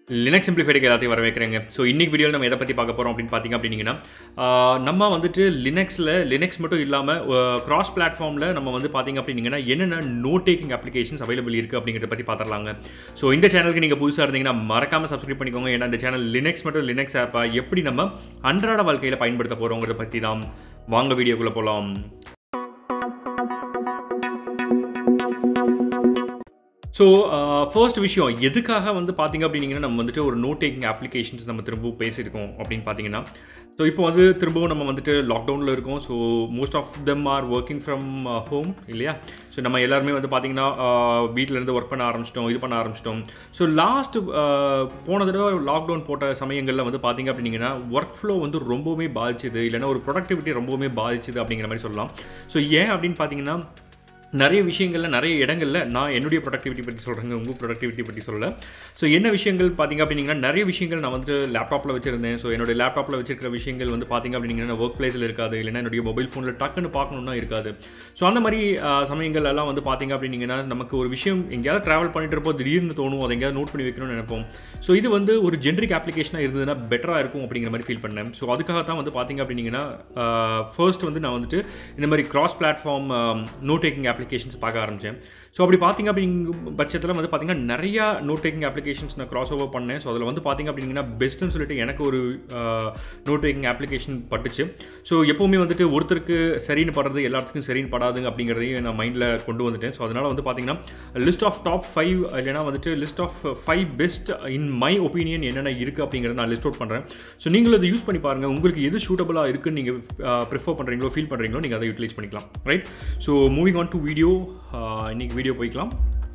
Linux சிம்பிளிஃபைடுக்கு எல்லாத்தையும் வரவேற்கிறேங்க so இன்னைக்கு வீடியோவில் நம்ம எதை பற்றி பார்க்க போகிறோம் அப்படின்னு பார்த்தீங்க அப்படின்னீங்கன்னா ஆஹ், நம்ம வந்துட்டு லினக்ஸில் லினக்ஸ் மட்டும் இல்லாமல் கிராஸ் பிளாட்ஃபார்மில் நம்ம வந்து பார்த்தீங்க அப்படின்னீங்கன்னா என்னென்ன நோட் டேக்கிங் அப்ளிகேஷன்ஸ் அவைலபிள் இருக்குது அப்படிங்கிறத பற்றி பார்த்துடலாங்க ஸோ இந்த சேனலுக்கு நீங்கள் புதுசாக இருந்தீங்கன்னா மறக்காமல் சப்ஸ்கிரைப் பண்ணிக்கோங்க ஏன்னா இந்த சேனல் லினக்ஸ் மட்டும் லினக்ஸ் ஆப்பை எப்படி நம்ம அன்றாட வாழ்க்கையில் பயன்படுத்த போகிறோங்கிறத பற்றி தான் வாங்க வீடியோக்குள்ளே போகலாம் ஸோ ஃபர்ஸ்ட் விஷயம் எதுக்காக வந்து பார்த்தீங்க அப்படின்னீங்கன்னா நம்ம வந்துட்டு ஒரு நோட் டேக்கிங் அப்ளிகேஷன்ஸ் நம்ம திரும்பவும் பேசியிருக்கோம் அப்படின்னு பார்த்தீங்கன்னா ஸோ இப்போ வந்து திரும்பவும் நம்ம வந்துட்டு லாக்டவுனில் இருக்கோம் so most of them are working from home இல்லையா ஸோ நம்ம எல்லாருமே வந்து பார்த்தீங்கன்னா வீட்டிலேருந்து ஒர்க் பண்ண ஆரம்பிச்சிட்டோம் இது பண்ண ஆரம்பிச்சிட்டோம் ஸோ லாஸ்ட் போன தடவை லாக்டவுன் போட்ட சமயங்களில் வந்து பார்த்தீங்க அப்படின்னீங்கன்னா ஒர்க் ஃப்ளோ வந்து ரொம்பவுமே பாதிச்சுது இல்லைன்னா ஒரு ப்ரொடக்டிவிட்டி ரொம்பவுமே பாதிச்சுது அப்படிங்கிற மாதிரி சொல்லலாம் ஸோ ஏன் அப்படின்னு பார்த்தீங்கன்னா நிறைய விஷயங்களில் நிறைய இடங்களில் நான் என்னுடைய ப்ரொடக்டிவிட்டி பற்றி சொல்கிறேங்க உங்கள் ப்ரொடக்டிவிட்டி பற்றி சொல்ல ஸோ என்ன விஷயங்கள் பார்த்தீங்க அப்படின்னா நிறைய விஷயங்கள் நான் வந்துட்டு லேப்டாப்பில் வச்சிருந்தேன் ஸோ என்னுடைய லேப்டாப்பில் வச்சிருக்கிற விஷயங்கள் வந்து பார்த்தீங்க அப்படின்னா ஒர்க் பிளேஸில் இருக்காது இல்லைன்னா என்னுடைய மொபைல் ஃபோனில் டக்குன்னு பார்க்கணுன்னா இருக்காது ஸோ அந்த மாதிரி ஆஹ், சமயங்கள் எல்லாம் வந்து பார்த்தீங்க அப்படின்னீங்கன்னா நமக்கு ஒரு விஷயம் எங்கேயாவது ட்ராவல் பண்ணிட்டு இருப்போம் திடீர்னு தோணும் அதை எங்கேயாவது நோட் பண்ணி வைக்கணும்னு நினைப்போம் ஸோ இது வந்து ஒரு ஜென்ரிக் அப்ளிகேஷனாக இருந்ததுன்னா பெட்டராக இருக்கும் அப்படிங்கிற மாதிரி ஃபீல் பண்ணேன் ஸோ அதுக்காக தான் வந்து பார்த்தீங்க அப்படின்னீங்கன்னா ஃபர்ஸ்ட் வந்து நான் வந்துட்டு இந்த மாதிரி cross platform note taking applications பார்க்க ஆரம்பித்தேன் ஸோ அப்படி பார்த்தீங்க அப்படிங்க பட்சத்தில் வந்து பார்த்தீங்கன்னா நிறையா நோட் டேக்கிங் அப்ளிகேஷன்ஸ் நான் கிராஸ் ஓவர் பண்ணேன் ஸோ அதில் வந்து பார்த்தீங்க அப்படிங்கன்னா பெஸ்ட்டுன்னு சொல்லிட்டு எனக்கு ஒரு நோட் டேக்கிங் அப்ளிகேஷன் பட்டுச்சு ஸோ எப்போவுமே வந்துட்டு ஒருத்தருக்கு சரின்னு படுறது எல்லாத்துக்கும் சரின்னு படாதுங்க அப்படிங்கிறதையும் நான் மைண்டில் கொண்டு வந்துட்டேன் ஸோ அதனால் வந்து பார்த்தீங்கன்னா லிஸ்ட் ஆஃப் டாப் ஃபைவ் இல்லைனா வந்துட்டு list of five best in my opinion என்னென்ன இருக்குது அப்படிங்கிறத நான் லிஸ்ட் அவுட் பண்ணுறேன் ஸோ நீங்களும் அதை யூஸ் பண்ணி பாருங்கள் உங்களுக்கு எது சூட்டபுளாக இருக்குன்னு நீங்கள் ப்ரிஃபர் பண்ணுறீங்களோ ஃபீல் பண்ணுறீங்களோ நீங்கள் அதை யூட்டிலைஸ் பண்ணிக்கலாம் right so moving on to video இன்னைக்கு வீடியோ போய்க்கலாம்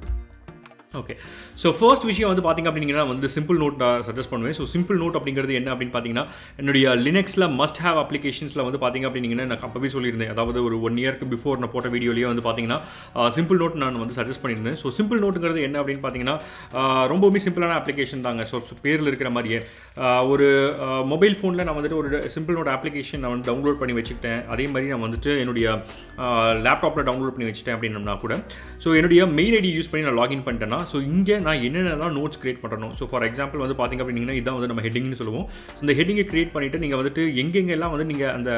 ஓகே ஸோ ஃபர்ஸ்ட் விஷயம் வந்து பார்த்திங்க அப்படிங்கன்னா வந்து சிம்பிள் நோட் நான் சஜஸ்ட் பண்ணுவேன் ஸோ சிம்பிள் நோட் அப்படிங்கிறது என்ன அப்படின்னு பார்த்தீங்கன்னா என்னுடைய லினக்ஸில் மஸ்ட் ஹேவ் அப்ளிகேஷன்ஸில் வந்து பார்த்திங்க அப்படின்னா நான் அப்பவே சொல்லியிருந்தேன் அதாவது ஒரு ஒன் இயர்க்கு பிஃபோர் நான் போட்ட வீடியோலேயே வந்து பார்த்தீங்கன்னா சிம்பிள் நோட் நான் வந்து சஜஸ்ட் பண்ணியிருந்தேன் ஸோ சிம்பிள் நோட்டுங்கிறது என்ன அப்படின்னு பார்த்தீங்கன்னா ஆஹ், ரொம்பவுமே சிம்பிளான அப்ளிகேஷன் தாங்க ஸோ பேரில் இருக்கிற மாதிரியே ஆஹ், ஒரு மொபைல் ஃபோனில் நான் வந்துட்டு ஒரு சிம்பிள் நோட் அப்ளிகேஷன் நான் வந்து டவுன்லோட் பண்ணி வச்சுக்கிட்டேன் அதே மாதிரி நான் வந்துட்டு என்னுடைய லேப்டாப்பில் டவுன்லோட் பண்ணி வச்சுட்டேன் அப்படின்னம்னா கூட ஸோ என்னுடைய மெயில் ஐடி யூஸ் பண்ணி நான் லாகின் பண்ணிட்டேன்னா ஸோ இங்கே நான் என்னென்னலாம் நோட்ஸ் கிரியேட் பண்ணுறணும் ஸோ ஃபார் எக்ஸாம்பிள் வந்து பார்த்திங்க அப்படின்னா இதான் வந்து நம்ம ஹெட்டிங்னு சொல்லுவோம் So, இந்த ஹெட்டிங்கை கிரியேட் பண்ணிவிட்டு நீங்கள் வந்துட்டு எங்கெங்கெல்லாம் வந்து நீங்கள் அந்த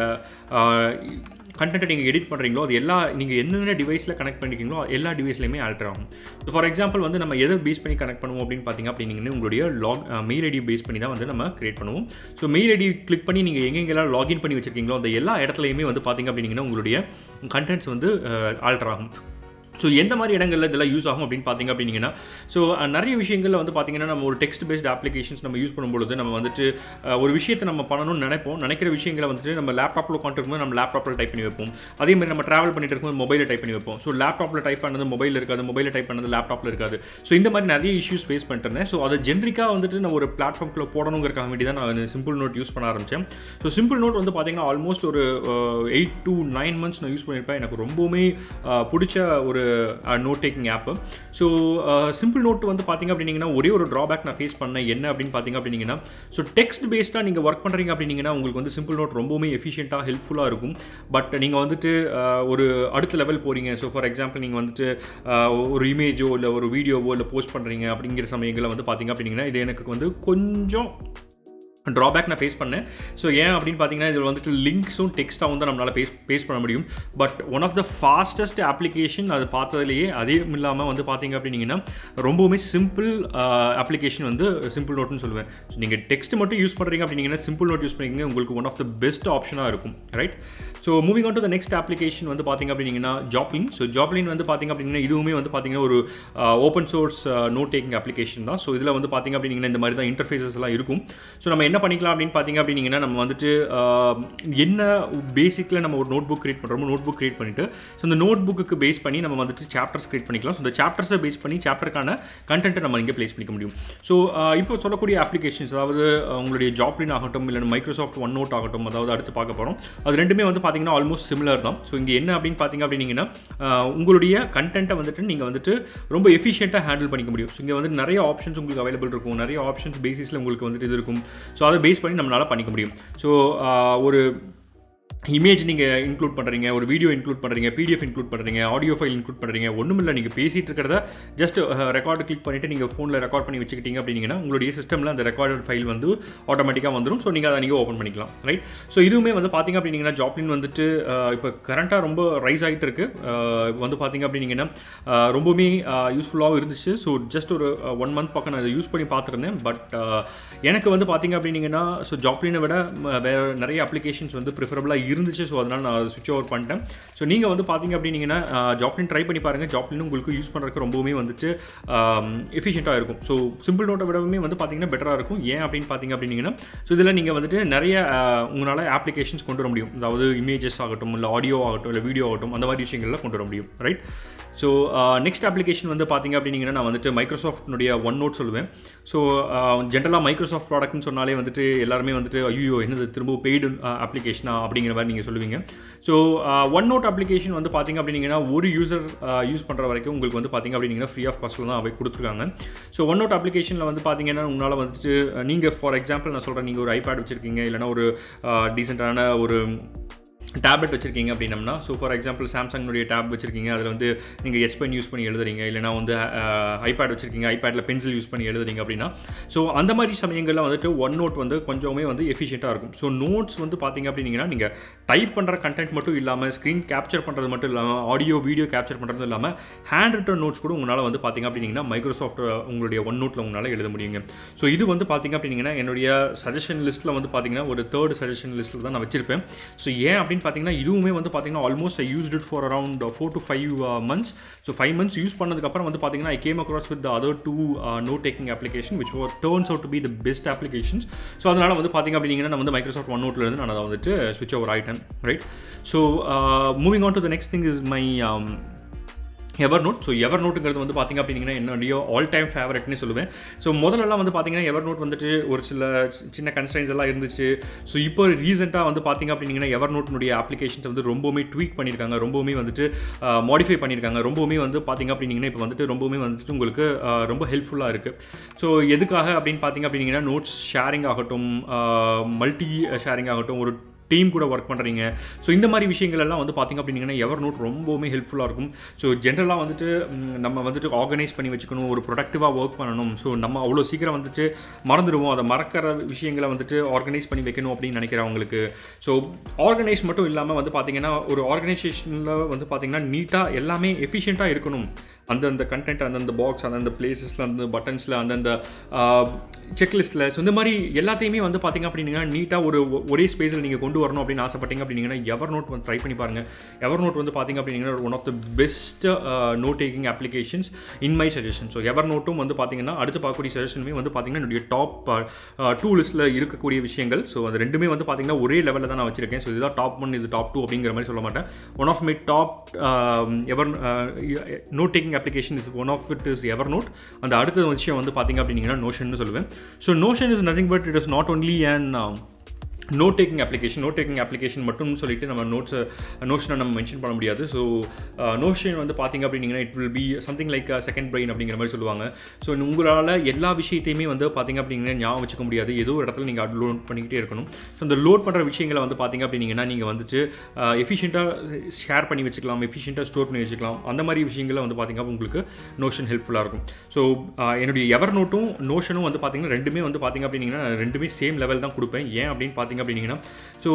கண்டென்ட்டை நீங்கள் எடிட் பண்ணுறீங்களோ அது எல்லா நீங்கள் என்னென்ன டிவைஸில் கனெக்ட் பண்ணிக்கிங்களோ எல்லா டிவைஸ்லையுமே ஆல்டர் ஆகும் ஸோ ஃபார் எக்ஸாம்பிள் வந்து நம்ம எதை பேஸ் பண்ணி கனெக்ட் பண்ணுவோம் அப்படின்னு பார்த்தீங்க அப்படின்னீங்கன்னா உங்களுடைய லாக் மெயில் ஐடி பேஸ் பண்ணி தான் வந்து நம்ம கிரியேட் பண்ணுவோம் ஸோ மெயில் ஐடி கிளிக் பண்ணி நீங்கள் எங்கெங்கெல்லாம் லாகின் பண்ணி வச்சிருக்கீங்களோ அந்த எல்லா இடத்துலையுமே வந்து பார்த்தீங்க அப்படின்னீங்கன்னா உங்களுடைய கண்டென்ட்ஸ் வந்து ஆல்டர் ஆகும் ஸோ எந்த மாதிரி இடங்களில் இதெல்லாம் யூஸ் ஆகும் அப்படின்னு பார்த்தீங்க அப்படின்னா ஸோ நிறைய விஷயங்களில் வந்து பார்த்தீங்கன்னா நம்ம ஒரு டெக்ஸ்ட் பேஸ்ட் அப்ளிகேஷன்ஸ் நம்ம யூஸ் பண்ணும்பொழுது நம்ம வந்துட்டு அஹ், ஒரு விஷயத்தை நம்ம பண்ணணும்னு நினைப்போம் நினைக்கிற விஷயங்களை வந்துட்டு நம்ம லேப்டாப்பில் உட்காந்துருக்கும்போது நம்ம லேப்டாப்பில் டைப் பண்ணி வைப்போம் அதே மாதிரி நம்ம ட்ராவல் பண்ணிட்டு இருக்கும்போது மொபைலில் டைப் பண்ணி வைப்போம் ஸோ லேப்டாப்பில் டைப் பண்ணது மொபைல் இருக்காது மொபைலில் டைப் பண்ணது லேப்டாப்பில் இருக்காது ஸோ இந்த மாதிரி நிறைய இஷ்யூஸ் ஃபேஸ் பண்ணிட்டு இருந்தேன் ஸோ அதை ஜென்ரிக்காக வந்துட்டு நான் ஒரு பிளாட்ஃபார்ம்குள்ளே போடணுங்கிறக்காக வேண்டி தான் நான் சிம்பிள் நோட் யூஸ் பண்ண ஆரம்பித்தேன் ஸோ சிம்பிள் நோட் வந்து பார்த்தீங்கன்னா ஆல்மோஸ்ட் ஒரு எயிட் டு நைன் மந்த்ஸ் நான் யூஸ் பண்ணியிருப்பேன் எனக்கு ரொம்பவுமே அஹ், பிடிச்ச ஒரு note taking app so simple note வந்து பார்த்தீங்க அப்படின்னீங்கன்னா ஒரே ஒரு ட்ராபேக் நான் ஃபேஸ் பண்ணேன் என்ன அப்படின்னு பார்த்தீங்க அப்படின்னீங்கன்னா ஸோ டெக்ஸ்ட் பேஸ்டாக நீங்கள் ஒர்க் பண்ணுறீங்க அப்படின்னீங்கன்னா உங்களுக்கு வந்து சிம்பிள் நோட் ரொம்பவுமே எஃபிஷியண்ட்டாக ஹெல்ப்ஃபுல்லாக இருக்கும் பட் நீங்கள் வந்துட்டு அஹ், ஒரு அடுத்த லெவல் போகிறீங்க ஸோ ஃபார் எக்ஸாம்பிள் நீங்கள் வந்துட்டு அஹ், ஒரு இமேஜோ இல்லை ஒரு வீடியோவோ இல்லை போஸ்ட் பண்ணுறீங்க அப்படிங்கிற சமயங்களில் வந்து பார்த்தீங்க அப்படின்னீங்கன்னா இது எனக்கு வந்து கொஞ்சம் ட்ராபேக் நான் ஃபேஸ் பண்ணேன் ஸோ ஏன் அப்படின்னு பார்த்தீங்கன்னா இதில் வந்துட்டு லிங்க்ஸும் டெக்ஸ்ட்டாகவும் தான் நம்மளால் பேஸ் பேஸ் பண்ண முடியும் but one of the fastest application அது பார்த்ததுலேயே அதே இல்லாமல் வந்து பார்த்தீங்க அப்படின்னீங்கன்னா ரொம்பவுமே சிம்பிள் அப்ளிகேஷன் வந்து சிம்பிள் நோட்னு சொல்லுவேன் ஸோ நீங்கள் டெக்ஸ்ட் மட்டும் யூஸ் பண்ணுறீங்க அப்படின்னீங்கன்னா சிம்பிள் நோட் யூஸ் பண்ணிங்க உங்களுக்கு ஒன் ஆஃப் த பெஸ்ட் ஆப்ஷனாக இருக்கும் right so moving on to the next application வந்து பார்த்தீங்க அப்படின்னீங்கன்னா ஜாப்லின் ஸோ ஜாப்லின் வந்து பார்த்தீங்க அப்படின்னா இதுவுமே வந்து பார்த்தீங்கன்னா ஒரு open source note taking application தான் ஸோ இதில் வந்து பார்த்தீங்க அப்படின்னா இந்த மாதிரி தான் இன்டர்ஃபேஸஸ் எல்லாம் இருக்கும் ஸோ நம்ம என்ன பண்ணிக்கலாம் அப்படின்னு பார்த்தீங்க அப்படின்னீங்கன்னா நம்ம வந்துட்டு ஆஹ், என்ன பேசிக்கில் நம்ம ஒரு நோட் புக் கிரியேட் பண்ணுறோமோ நோட் புக் கிரியேட் பண்ணிட்டு ஸோ அந்த நோட் புக்கு பேஸ் பண்ணி நம்ம வந்துட்டு சாப்டர்ஸ் கிரியேட் பண்ணிக்கலாம் ஸோ இந்த சாப்டர்ஸை பேஸ் பண்ணி சாப்டருக்கான கண்டென்ட்டை நம்ம இங்கே ப்ளேஸ் பண்ணிக்க முடியும் ஸோ இப்போ சொல்லக்கூடிய அப்ளிகேஷன்ஸ் அதாவது ஆஹ், உங்களுடைய ஜாப்லின் ஆகட்டும் இல்லை மைக்ரோசாஃப்ட் ஒன் நோட் ஆகட்டும் அதாவது அடுத்து பார்க்க போகிறோம் அது ரெண்டுமே வந்து பார்த்தீங்கன்னா ஆல்மோஸ்ட் சிமிலர் தான் ஸோ இங்கே என்ன அப்படின்னு பார்த்தீங்க அப்படின்னீங்கன்னா ஆஹ், உங்களுடைய கண்டென்ட்டை வந்துட்டு நீங்கள் வந்துட்டு ரொம்ப எஃபிஷியண்ட்டாக ஹேண்டில் பண்ணிக்க முடியும் ஸோ இங்கே வந்து நிறைய ஆப்ஷன்ஸ் உங்களுக்கு அவைலபிள் இருக்கும் நிறைய ஆப்ஷன்ஸ் பேசிஸில் உங்களுக்கு வந்துட்டு இது இருக்கும் ஸோ அதை பேஸ் பண்ணி நம்மளால் பண்ணிக்க முடியும் ஸோ ஒரு இமேஜ் நீங்கள் இன்க்ளூட் பண்ணுறீங்க ஒரு வீடியோ இன்க்ளூட் பண்ணுறீங்க பிடிஎஃப் இன்க்ளூட் பண்ணுறீங்க ஆடியோ ஃபைல் இன்க்ளூட் பண்ணுறீங்க ஒன்றும் இல்லை நீங்கள் பேசிகிட்டு இருக்கிறத ஜஸ்ட் ரெக்கார்டு கிளிக் பண்ணிவிட்டு நீங்கள் ஃபோனில் ரெக்கார்ட் பண்ணி வச்சுக்கிட்டீங்க அப்படிங்கன்னா உங்களுடைய சிஸ்டமில் அந்த ரெக்கார்டட் ஃபைல் வந்து ஆட்டோமேட்டிக்காக வந்துடும் ஸோ நீங்கள் அதை நீங்கள் ஓப்பன் பண்ணிக்கலாம் ரைட் ஸோ இதுவுமே வந்து பார்த்திங்க அப்படின்னா ஜாப்லின் வந்துட்டு இப்போ கரண்ட்டாக ரொம்ப ரைஸ் ஆகிட்டு இருக்கு வந்து பார்த்திங்க அப்படின்னா ரொம்பவுமே யூஸ்ஃபுல்லாகவும் இருந்துச்சு ஸோ ஜஸ்ட் ஒரு ஒன் மந்த் பக்கம் நான் அதை யூஸ் பண்ணி பார்த்துருந்தேன் பட் எனக்கு வந்து பார்த்திங்க அப்படின்னா ஸோ ஜாப்லினை விட வேறு நிறைய அப்ளிகேஷன்ஸ் வந்து ப்ரிஃபரபுளாக இருந்துச்சு ஸோ அதனால் நான் சுவிச் ஓவர் பண்ணிட்டேன் ஸோ நீங்கள் வந்து பார்த்தீங்க அப்படின்னீங்கன்னா ஜாப்லின் ட்ரை பண்ணி பாருங்கள் ஜாப்லின் உங்களுக்கு யூஸ் பண்ணுறதுக்கு ரொம்பவுமே வந்துட்டு எஃபிஷியண்ட்டாக இருக்கும் ஸோ சிம்பிள் நோட்டை விடவுமே வந்து பார்த்தீங்கன்னா பெட்டராக இருக்கும் ஏன் அப்படின்னு பார்த்தீங்க அப்படின்னீங்கன்னா ஸோ இதில் நீங்கள் வந்துட்டு நிறைய உங்களால் அப்ளிகேஷன்ஸ் கொண்டு வர முடியும் அதாவது இமேஜஸ் ஆகட்டும் இல்லை ஆடியோ ஆகட்டும் இல்லை வீடியோ ஆகட்டும் அந்த மாதிரி விஷயங்கள்லாம் கொண்டு வர முடியும் ரைட் ஸோ நெக்ஸ்ட் அப்ளிகேஷன் வந்து பார்த்தீங்க அப்படின்னீங்கன்னா நான் வந்துட்டு மைக்ரோசாஃப்ட்னுடைய ஒன் நோட் சொல்லுவேன் ஸோ ஜென்ரலாக மைக்ரோசாஃப்ட் ப்ராடக்ட்னு சொன்னாலே வந்துட்டு எல்லாருமே வந்துட்டு ஐயோ என்னது திரும்ப பெய்டு அப்ளிகேஷனா அப்படிங்கிற மாதிரி நீங்கள் சொல்லுவீங்க ஸோ ஒன் நோட் அப்ளிகேஷன் வந்து பார்த்திங்க அப்படின்னீங்கன்னா ஒரு யூசர் யூஸ் பண்ணுற வரைக்கும் உங்களுக்கு வந்து பார்த்திங்க அப்படின்னா ஃப்ரீ ஆஃப் காஸ்ட்டில் தான் அவை கொடுத்துருக்காங்க ஸோ ஒன் நோட் அப்ளிகேஷனில் வந்து பார்த்தீங்கன்னா உங்களால் வந்துட்டு நீங்கள் ஃபார் எக்ஸாம்பிள் நான் சொல்கிறேன் நீங்கள் ஒரு ஐபேட் வச்சுருக்கீங்க இல்லைனா ஒரு டீசெண்டான ஒரு டேப்லெட் வச்சிருக்கீங்க அப்படின்னம்னா ஸோ ஃபார் எக்ஸாம்பிள் சாம்சங்னுடைய டேப் வச்சிருக்கீங்க அதில் வந்து நீங்கள் எஸ் பென் யூஸ் பண்ணி எழுதுறீங்க இல்லைனா வந்து ஐபேட் வச்சிருக்கீங்க ஐபேடில் பென்சில் யூஸ் பண்ணி எழுதுறீங்க அப்படின்னா ஸோ அந்த மாதிரி சமயங்களில் வந்துட்டு ஒன் நோட் வந்து கொஞ்சமே வந்து எஃபிஷியண்ட்டாக இருக்கும் ஸோ நோட்ஸ் வந்து பார்த்தீங்க அப்படின்னீங்கன்னா நீங்கள் டைப் பண்ணுற கண்டென்ட் மட்டும் இல்லாமல் ஸ்க்ரீன் கேப்சர் பண்ணுறது மட்டும் இல்லாமல் ஆடியோ வீடியோ கேப்சர் பண்ணுறது இல்லாமல் ஹேண்ட் ரிட்டன் நோட்ஸ் கூட உங்களால் வந்து பார்த்தீங்க அப்படின்னா மைக்ரோசாஃப்ட் உங்களுடைய ஒன் நோட்டில் உங்களால் எழுத முடியுங்க ஸோ இது வந்து பார்த்தீங்க அப்படின்னா என்னுடைய சஜஷன் லிஸ்ட்டில் வந்து பார்த்தீங்கன்னா ஒரு தேர்ட் சஜஷன் லிஸ்ட்டில் தான் நான் வச்சிருப்பேன் ஸோ ஏன் அப்படின்னு பார்த்தீங்கன்னா இதுவுமே வந்து பார்த்தீங்கன்னா almost I used it for around four to five months so five months use பண்ணதுக்கப்புறம் வந்து பார்த்தீங்கன்னா I came across with other two no taking application which war turns out to be the best applications so அதனால் வந்து பார்த்தீங்க அப்படிங்கன்னா நான் வந்து Microsoft one நோட்டில் இருந்து நான் அதை வந்துட்டு ஸ்விட்ச் ஓவர் ஆகிட்டேன் right so moving on to the next thing is my Evernote so எவர் நோட்டுங்கிறது வந்து பார்த்திங்க அப்படின்னா என்னுடைய ஆல் டைம் ஃபேவரட்னு சொல்லுவேன் ஸோ முதல்லலாம் வந்து பார்த்திங்கன்னா எவர் நோட் வந்துட்டு ஒரு சில சின்ன கன்ஸ்டைன்ஸ் எல்லாம் இருந்துச்சு ஸோ இப்போ ரீசெண்டாக வந்து பார்த்திங்க அப்படின்னா எவர் நோட்டினுடைய அப்ளிகேஷன்ஸ் வந்து ரொம்பவுமே ட்வீக் பண்ணியிருக்காங்க ரொம்பவுமே வந்துட்டு மாடிஃபை பண்ணியிருக்காங்க ரொம்பவுமே வந்து பார்த்திங்க அப்படின்னா இப்போ வந்துட்டு ரொம்பவுமே வந்துட்டு உங்களுக்கு ரொம்ப ஹெல்ப்ஃபுல்லாக இருக்குது ஸோ எதுக்காக அப்படின்னு பார்த்திங்க அப்படின்னா நோட்ஸ் ஷேரிங் ஆகட்டும் மல்டி ஷேரிங் ஆகட்டும் ஒரு டீம் கூட ஒர்க் பண்ணுறீங்க ஸோ இந்த மாதிரி விஷயங்கள் எல்லாம் வந்து பார்த்திங்க அப்படின்னா எவர் நோட் ரொம்பவுமே ஹெல்ப்ஃபுல்லாக இருக்கும் ஸோ ஜென்ரலாக வந்துட்டு நம்ம வந்துட்டு ஆர்கனைஸ் பண்ணி வச்சுக்கணும் ஒரு ப்ரொடக்டிவாக ஒர்க் பண்ணணும் ஸோ நம்ம அவ்வளோ சீக்கிரம் வந்துட்டு மறந்துடுவோம் அதை மறக்கிற விஷயங்களை வந்துட்டு ஆர்கனைஸ் பண்ணி வைக்கணும் அப்படின்னு நினைக்கிறவங்களுக்கு ஸோ ஆர்கனைஸ் மட்டும் இல்லாமல் வந்து பார்த்திங்கன்னா ஒரு ஆர்கனைசேஷனில் வந்து பார்த்திங்கன்னா நீட்டாக எல்லாமே எஃபிஷியண்ட்டாக இருக்கணும் அந்தந்த கண்டென்ட் அந்தந்த பாக்ஸ் அந்தந்த பிளேசஸில் அந்த பட்டன்ஸில் அந்தந்த செக்லிஸ்ட்டில் ஸோ இந்த மாதிரி எல்லாத்தையுமே வந்து பார்த்திங்க அப்படின்னா நீட்டாக ஒரு ஒரே ஸ்பேஸில் நீங்கள் கொண்டு வரணும் அப்படின்னு ஆசைப்பட்டீங்க அப்படின்னா எவர் நோட் வந்து ட்ரை பண்ணி பாருங்கள் எவர் நோட் வந்து பார்த்திங்க அப்படின்னா one of the best note taking applications in my suggestion so எவர் நோட்டும் வந்து பார்த்திங்கன்னா அடுத்து பார்க்கக்கூடிய சஜஷனுமே வந்து பார்த்திங்கன்னா என்னுடைய டாப் டூ லிஸ்ட்டில் இருக்கக்கூடிய விஷயங்கள் ஸோ அது ரெண்டுமே வந்து பார்த்திங்கன்னா ஒரே லெவலில் தான் நான் வச்சிருக்கேன் ஸோ இதுதான் டாப் ஒன் இது டாப் டூ அப்படிங்கிற மாதிரி சொல்ல மாட்டேன் one of my top Evernote taking application is one of it is Evernote அந்த அடுத்த விஷயம் வந்து பார்த்திங்க அப்படின்னா நோஷன் சொல்லுவேன் so Notion is nothing but it is not only and note taking application note taking application மட்டும் சொல்லிட்டு நம்ம நோட்ஸ் நோஷனை நம்ம மென்ஷன் பண்ண முடியாது ஸோ நோஷன் வந்து பார்த்திங்க அப்படின்னா it will be something like second brain அப்படிங்கிற மாதிரி சொல்லுவாங்க ஸோ உங்களால் எல்லா விஷயத்தையுமே வந்து பார்த்திங்க அப்படிங்கன்னா ஞாபகம் வச்சுக்க முடியாது ஏதோ ஒரு இடத்துல நீங்கள் லோட் பண்ணிக்கிட்டே இருக்கணும் ஸோ அந்த லோட் பண்ணுற விஷயங்களை வந்து பார்த்திங்க அப்படின்னா நீங்கள் வந்துட்டு எஃபிஷியண்ட்டாக ஷேர் பண்ணி வச்சுக்கலாம் எஃபிஷியண்ட்டாக ஸ்டோர் பண்ணி வச்சுக்கலாம் அந்த மாதிரி விஷயங்களை வந்து பார்த்திங்க உங்களுக்கு நோஷன் ஹெல்ப்ஃபுல்லாக இருக்கும் ஸோ என்னுடைய எவர் நோட்டும் நோஷனும் வந்து பார்த்திங்கன்னா ரெண்டுமே வந்து பார்த்திங்க அப்படின்னா ரெண்டுமே சேம் லெவல் தான் கொடுப்பேன் ஏன் அப்படின்னு பார்த்திங்க அப்படின்னீங்கன்னா ஸோ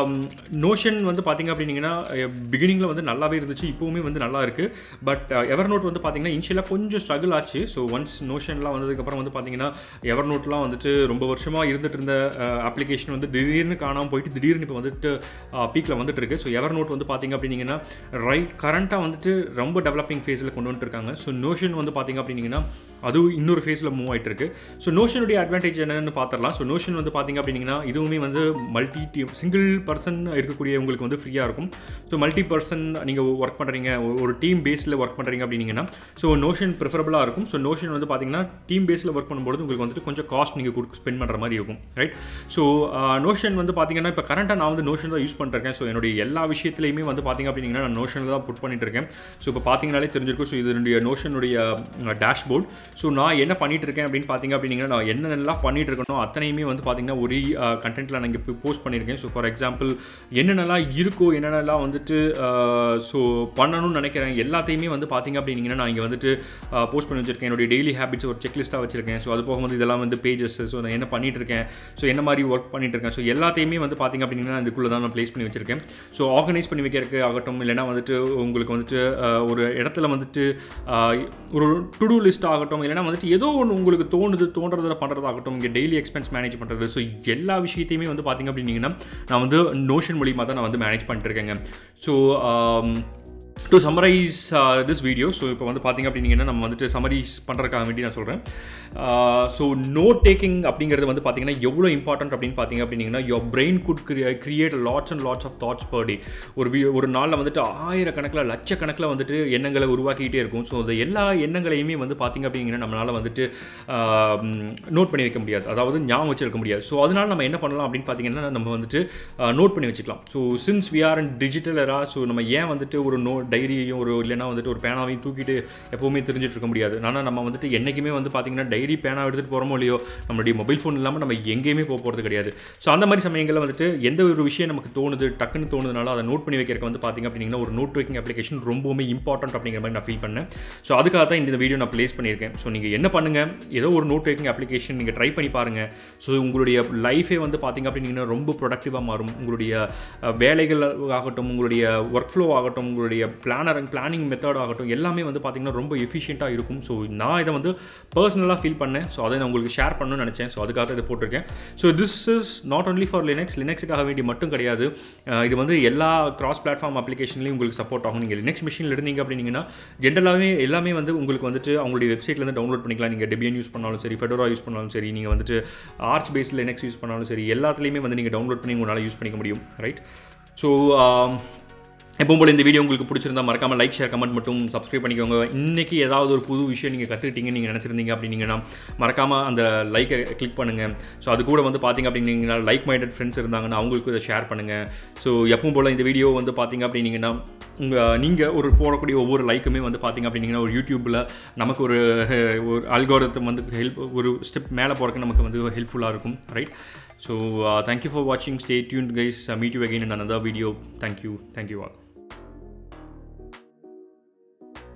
நோஷன் வந்து பார்த்திங்க அப்படின்னீங்கன்னா பிகினிங்கில் வந்து நல்லாவே இருந்துச்சு இப்போவுமே வந்து நல்லா இருக்குது பட் எவர் நோட் வந்து பார்த்திங்கன்னா இனிஷியலாக கொஞ்சம் ஸ்ட்ரகிள் ஆச்சு ஸோ ஒன்ஸ் நோஷன்லாம் வந்ததுக்கப்புறம் வந்து பார்த்திங்கன்னா எவர் நோட்லாம் வந்துட்டு ரொம்ப வருஷமாக இருந்துட்டு இருந்த அப்ளிகேஷன் வந்து திடீர்னு காணாமல் போயிட்டு திடீர்னு இப்போ வந்துட்டு பீக்கில் வந்துட்டு இருக்கு ஸோ எவர் நோட் வந்து பார்த்திங்க அப்படின்னீங்கன்னா ரைட் கரண்ட்டாக வந்துட்டு ரொம்ப டெவலப்பிங் ஃபேஸில் கொண்டு வந்துட்டு இருக்காங்க ஸோ நோஷன் வந்து பார்த்திங்க அப்படின்னீங்கன்னா அதுவும் இன்னொரு ஃபேஸில் மூவ் ஆகிட்டு இருக்கு ஸோ நோஷனுடைய அட்வான்டேஜ் என்னென்னு பார்த்துடலாம் ஸோ நோஷன் வந்து பார்த்திங்க அப்படின்னீங்கன்னா இதுவுமே வந்து மல்டி டீம் சிங்கிள் பர்சன் இருக்கக்கூடிய உங்களுக்கு வந்து ஃப்ரீயாக இருக்கும் ஸோ மல்டி பர்சன் நீங்கள் ஒர்க் பண்ணுறீங்க ஒரு டீம் பேஸில் ஒர்க் பண்ணுறீங்க அப்படின்னீங்கன்னா ஸோ நோஷன் ப்ரிஃபரபுளாக இருக்கும் ஸோ நோஷன் வந்து பார்த்தீங்கன்னா டீம் பேஸில் ஒர்க் பண்ணும்போது உங்களுக்கு வந்துட்டு கொஞ்சம் காஸ்ட் நீங்கள் கொடுத்து ஸ்பெண்ட் பண்ணுற மாதிரி இருக்கும் ரைட் ஸோ நோஷன் வந்து பார்த்தீங்கன்னா இப்போ கரண்ட்டாக நான் வந்து நோஷன் தான் யூஸ் பண்ணிருக்கேன் ஸோ என்னுடைய எல்லா விஷயத்துலையுமே வந்து பார்த்திங்க அப்படின்னா நான் நோஷனில் தான் புட் பண்ணிட்டு இருக்கேன் ஸோ இப்போ பார்த்தீங்கனாலே தெரிஞ்சிருக்கும் ஸோ இதனுடைய நோஷனுடைய டேஷ்போர்ட் ஸோ நான் என்ன பண்ணிட்டு இருக்கேன் அப்படின்னு பார்த்தீங்க அப்படின்னா நான் என்னென்னலாம் பண்ணிட்டு இருக்கணும் அத்தனையுமே வந்து பார்த்தீங்கன்னா ஒரே கண்டென்ட்டில் நான் இங்கே போஸ்ட் பண்ணியிருக்கேன் ஸோ ஃபார் எக்ஸாம்பிள் என்னென்னலாம் இருக்கோ என்னென்னலாம் வந்துட்டு ஸோ பண்ணணும்னு நினைக்கிறேன் எல்லாத்தையுமே வந்து பார்த்தீங்க அப்படின்னா நான் இங்கே வந்துட்டு போஸ்ட் பண்ணி வச்சிருக்கேன் என்னுடைய டெய்லி ஹேபிட்ஸ் ஒரு செக்லிஸ்ட்டாக வச்சிருக்கேன் ஸோ அது போக வந்து இதெல்லாம் வந்து பேஜஸ் ஸோ நான் என்ன பண்ணிட்டு இருக்கேன் ஸோ என்ன மாதிரி ஒர்க் பண்ணிட்டு இருக்கேன் ஸோ எல்லாத்தையுமே வந்து பார்த்தீங்க அப்படின்னா இதுக்குள்ளே தான் நான் ப்ளேஸ் பண்ணி வச்சிருக்கேன் ஸோ ஆர்கனைஸ் பண்ணி வைக்கிறதுக்கு ஆகட்டும் இல்லைனா வந்துட்டு உங்களுக்கு வந்துட்டு அஹ், ஒரு இடத்துல வந்துட்டு அஹ், ஒரு டு டூ லிஸ்ட் ஆகட்டும் இல்லைனா வந்துட்டு ஏதோ ஒன்று உங்களுக்கு தோணுது தோன்றதில் பண்ணுறதாகட்டும் இங்கே டெய்லி எக்ஸ்பென்ஸ் மேனேஜ் பண்ணுறது ஸோ எல்லா விஷயத்தையுமே வந்து பார்த்தீங்க அப்படின்னீங்கன்னா நான் வந்து நோஷன் மூலியமாக தான் நான் வந்து மேனேஜ் பண்ணிட்டு இருக்கேங்க so to summarize this video so இப்போ வந்து பார்த்தீங்க அப்படின்னீங்கன்னா நம்ம வந்துட்டு சம்மரைஸ் பண்ணுறதுக்காக வேண்டி நான் சொல்கிறேன் ஸோ நோட் டேக்கிங் அப்படிங்கிறது வந்து பார்த்தீங்கன்னா எவ்வளோ இம்பார்ட்டன்ட் அப்படின்னு பார்த்தீங்க அப்படின்னீங்கன்னா your brain good create lots and lots of thoughts per day ஒரு வி ஒரு நாளில் வந்துட்டு ஆயிரக்கணக்கில் லட்சக்கணக்கில் வந்துட்டு எண்ணங்களை உருவாக்கிட்டே இருக்கும் ஸோ அந்த எல்லா எண்ணங்களையுமே வந்து பார்த்தீங்க அப்படிங்கன்னா நம்மளால் வந்துட்டு நோட் பண்ணி வைக்க முடியாது அதாவது ஞாபகம் வச்சிருக்க முடியாது ஸோ அதனால நம்ம என்ன பண்ணலாம் அப்படின்னு பார்த்தீங்கன்னா நம்ம வந்துட்டு நோட் பண்ணி வச்சுக்கலாம் so since we are in digital era so நம்ம ஏன் வந்துட்டு ஒரு நோ டைரியையும் ஒரு இல்லைனா வந்துட்டு ஒரு பேனாவையும் தூக்கிட்டு எப்போவுமே தெரிஞ்சிட்டு இருக்க முடியாது ஆனால் நம்ம வந்துட்டு என்றைக்குமே வந்து பார்த்தீங்கன்னா டைரி பேனா எடுத்துகிட்டு போகிறோமோ இல்லையோ நம்மளுடைய மொபைல் ஃபோன் இல்லாமல் நம்ம எங்கேயுமே போக போகிறது கிடையாது ஸோ அந்த மாதிரி சமயங்களில் வந்துட்டு எந்த ஒரு விஷயம் நமக்கு தோணுது டக்குன்னு தோணுதுனால அதை நோட் பண்ணி வைக்கிறதுக்கு வந்து பார்த்தீங்க அப்படின்னா ஒரு நோட் டேக்கிங் அப்ளிகேஷன் ரொம்பவுமே இம்பார்ட்டன்ட் அப்படிங்கிற மாதிரி நான் ஃபீல் பண்ணேன் ஸோ அதுக்காக தான் இந்த வீடியோ நான் ப்ளேஸ் பண்ணியிருக்கேன் ஸோ நீங்கள் என்ன பண்ணுங்கள் ஏதோ ஒரு நோட் டேக்கிங் அப்ளிகேஷன் நீங்கள் ட்ரை பண்ணி பாருங்கள் ஸோ உங்களுடைய லைஃபே வந்து பார்த்தீங்க அப்படின்னா ரொம்ப ப்ரொடக்டிவாக மாறும் உங்களுடைய அஹ், வேலைகள் ஆகட்டும் உங்களுடைய ஒர்க் ஃப்ளோ ஆகட்டும் உங்களுடைய பிளானர் பிளானிங் மெத்தட் ஆகட்டும் எல்லாமே வந்து பார்த்தீங்கன்னா ரொம்ப எஃபிஷியண்ட்டாக இருக்கும் ஸோ நான் இதை வந்து பர்சனலாக ஃபீல் பண்ணேன் ஸோ அதை நான் உங்களுக்கு ஷேர் பண்ணணும்னு நினச்சேன் ஸோ அதுக்காக இதை போட்டிருக்கேன் so this is not only for Linux லினக்ஸுக்காக வேண்டி மட்டும் கிடையாது அஹ், இது வந்து எல்லா கிராஸ் பிளாட்ஃபார்ம் அப்ளிகேஷன்லையும் உங்களுக்கு சப்போர்ட் ஆகும் நீங்கள் லினக்ஸ் மிஷினில் இருந்தீங்க அப்படின்னீங்கன்னா ஜென்ரலாகவே எல்லாமே வந்து உங்களுக்கு வந்துட்டு அவங்களுடைய வெப்சைட்லேருந்து டவுன்லோட் பண்ணிக்கலாம் நீங்கள் டெபியன் யூஸ் பண்ணாலும் சரி ஃபெடோரா யூஸ் பண்ணாலும் சரி நீங்கள் வந்துட்டு ஆர்ச் பேஸில் லினக்ஸ் யூஸ் பண்ணாலும் சரி எல்லாத்துலேயுமே வந்து நீங்கள் டவுன்லோட் பண்ணி உங்களால் யூஸ் பண்ணிக்க முடியும் ரைட் ஸோ எப்பவும் போல இந்த வீடியோ உங்களுக்கு பிடிச்சிருந்தா மறக்காம லைக் ஷேர் கமெண்ட் மட்டும் சப்ஸ்கிரைப் பண்ணிக்கோங்க இன்னைக்கு ஏதாவது ஒரு புது விஷயம் நீங்கள் கற்றுக்கிட்டீங்க நீங்கள் நினச்சிருந்தீங்க அப்படின்னீங்கன்னா மறக்காம அந்த லைக்கை கிளிக் பண்ணுங்க ஸோ அது கூட வந்து பார்த்தீங்க அப்படின்னீங்கன்னா லைக் மைண்டட் ஃப்ரெண்ட்ஸ் இருந்தாங்கன்னா அவங்களுக்கு இதை ஷேர் பண்ணுங்க ஸோ எப்பவும் போல் இந்த வீடியோ வந்து பார்த்தீங்க அப்படின்னீங்கன்னா உங்கள் நீங்கள் ஒரு போடக்கூடிய ஒவ்வொரு லைக்குமே வந்து பார்த்தீங்க அப்படின்னீங்கன்னா ஒரு யூடியூப்பில் நமக்கு ஒரு ஒரு அல்கோரத்தம் வந்து ஹெல்ப் ஒரு ஸ்டெப் மேலே போகிறதுக்கு நமக்கு வந்து ஹெல்ப்ஃபுல்லாக இருக்கும் ரைட் ஸோ தேங்க்யூ ஃபார் வாட்சிங் stay tune guys meet you again in another video thank you thank you all